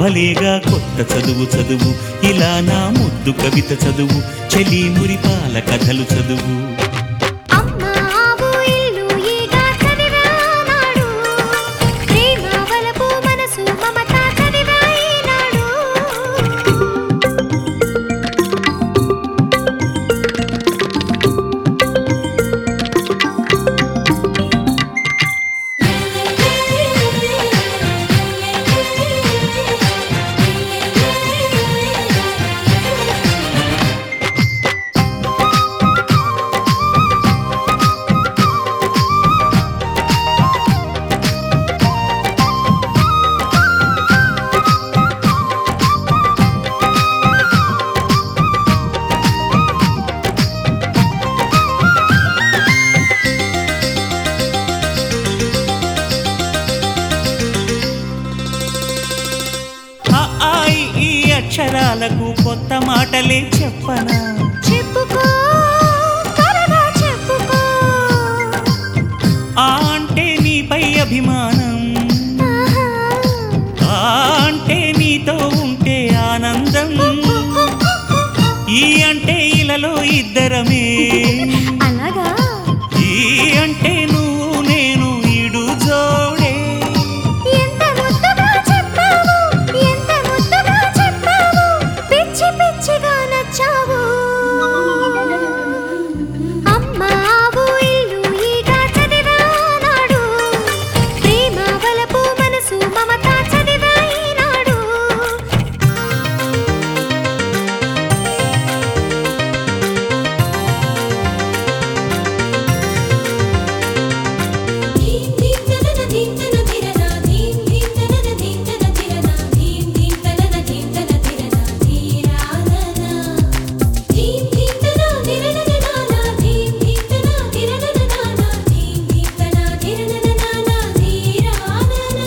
భలేగా కొత్త చదువు చదువు ఇలా నా ముద్దు కవిత చదువు చెలి మురిపాల కథలు చదువు అమ్మ ఆవు ఇల్లు ఈగ చదివానాడు ప్రేమ వలపు మనసు మమత చదివాయినాడు ఆ ఆ, ఈ, ఈ అక్షరాలకు కొత్త మాటలే చెప్పనా చెప్పుకో త్వరగా చెప్పుకో ఆ అంటే నీపై అభిమానం ఆహా. ఆ అంటే నీతో ఉంటే ఆనందం ఈ అంటే ఇలలో ఇద్దరమే అలాగా ఈ అంటే నువ్వు నేను ఈడు జోడే ఎంత ముద్దుగా చెప్పావు ఎంత ముద్దుగా చెప్పావు పిచ్చి పిచ్చిగా నచ్చావు అమ్మ ఆవు ఇల్లు ఈగ చదివానాడు ప్రేమ వలపు మనసు మమత చదివాయినాడు ధీం ధీం తనన ధీం తన ధిరన ధీం ధీం తనన ధీం తన ధిరన ధీం ధీం తనన ధీం తన ధిరన ధీరానన ధీం ధీం తన ధిరన నానా ధీం ధీం తన ధిరన నానా ధీం ధీం తన ధిరన నానా ధీరానన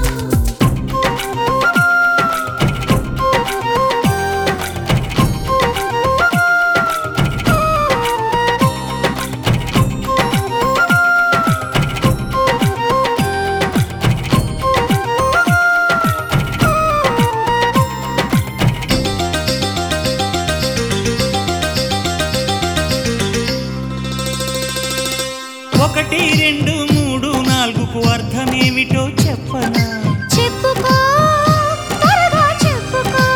ఒకటి రెండు మూడు నాలుగుకు అర్థమేమిటో చెప్పనా చెప్పుకో త్వరగా చెప్పుకో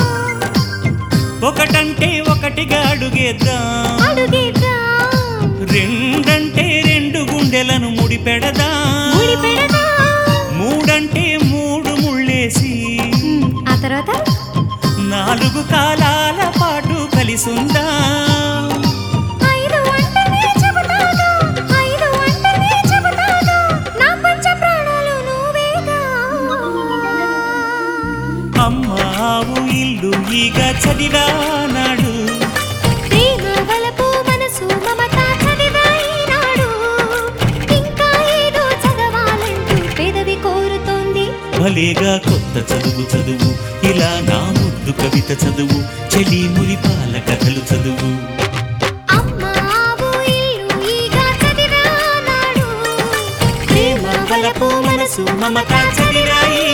ఒకటంటే ఒకటిగా అడుగేద్దాం అడుగేద్దాం రెండంటే రెండు గుండెలను ముడిపెడదా ముడిపెడదాం మూడంటే మూడు ముళ్ళేసి ఆ తర్వాత నాలుగు కాలాల పాటు కలిసుందా ఐదు అంటేనే చెబుతాగా ఐదు అంటేనే చెబుతాగా నా పంచ ప్రాణాలు నువ్వేగా అమ్మావు ఇల్లు ఈగ చదివానాడు ప్రేమ వలపు మనసు మమత చదివాయినాడు ఇంకా ఏదో చదవాలంటూ పెదవి కోరుతోంది భలేగా కొత్త చదువు చదువు ఇలా నా ముద్దు కవిత చదువు చెలి మురిపాల కథలు చదువు అమ్మ ఆవు ఇల్లు ఈగ చదివానాడు ప్రేమ వలపు మనసు మమత చదివాయి